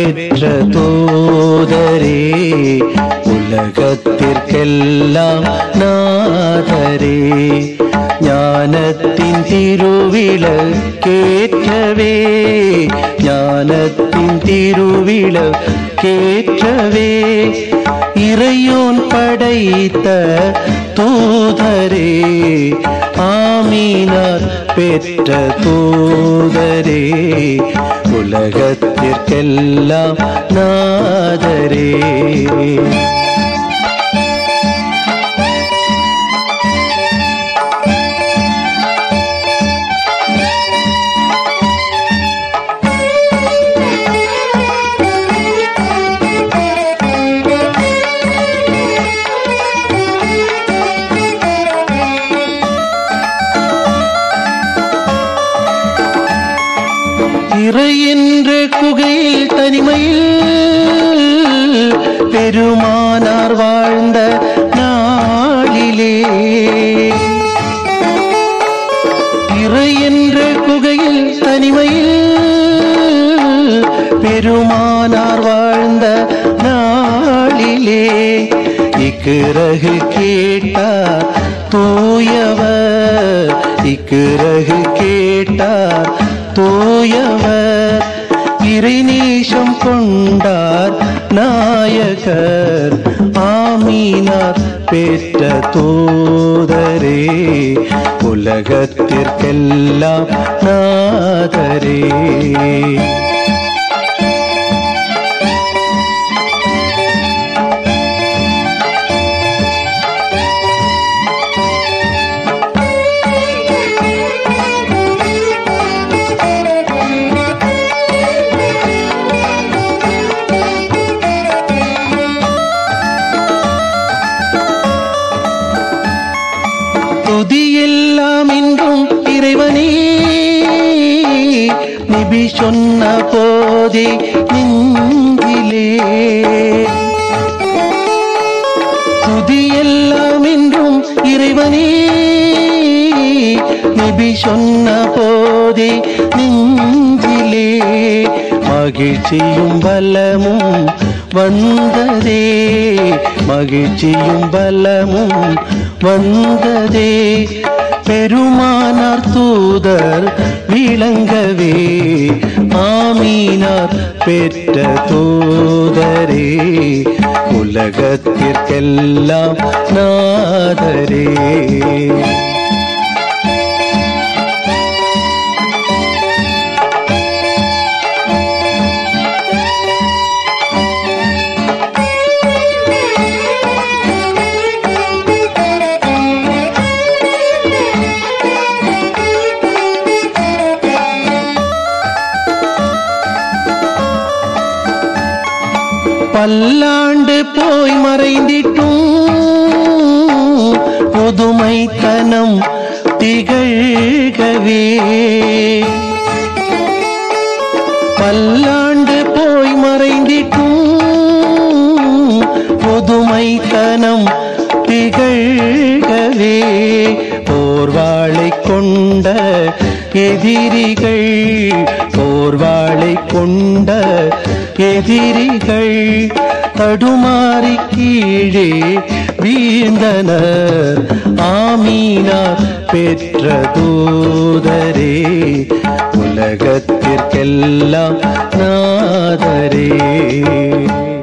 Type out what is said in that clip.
பெற்ற தூதரே உலகத்திற்கெல்லாம் நாதரே ஞானத்தின் திருவிளக்கேற்றவே ஞானத்தின் திருவிளக்கேற்றவே இறையோன் படைத்த தூதரே ஆமீனார் பெற்ற தூதரே உலகத்திற்கெல்லாம் நாதரே இறை என்ற குகையில் தனிமையில் பெருமானார் வாழ்ந்த நாளிலே இறை என்ற குகையில் தனிமையில் பெருமானார் வாழ்ந்த நாளிலே இக்குறகு கேட்டார் தூயவர் இக்குறகு கேட்டார் தூயவர் இறைநேசம் கொண்டார் நாயகர் ஆமீனார் பெற்ற தூதரே உலகத்திற்கெல்லாம் நாதரே துதியெல்லாம் இன்றும் இறைவனே நிபி சொன்ன போதே நெஞ்சிலே துதியெல்லாம் இன்றும் இறைவனே நபி சொன்ன போதே நெஞ்சிலே மகிழ்ச்சியும் பலமும் வந்ததே மகிழ்ச்சியும் பலமும் வந்ததே பெருமானார் தூதர் விளங்கவே ஆமீனார் பெற்ற தூதரே உலகத்திற்கெல்லாம் நாதரே பல்லாண்டு போய் மறைந்திட்டும் புதுமைத்தனம் திகழ்கவே பல்லாண்டு போய் மறைந்திட்டும் புதுமைத்தனம் திகழ்கவே போர்வாளை கொண்ட எதிரிகள் போர்வாளை கொண்ட எதிரிகள் தடுமாறி கீழே வீழ்ந்தனர் ஆமீனார் பெற்ற தூதரே உலகத்திற்கெல்லாம் நாதரே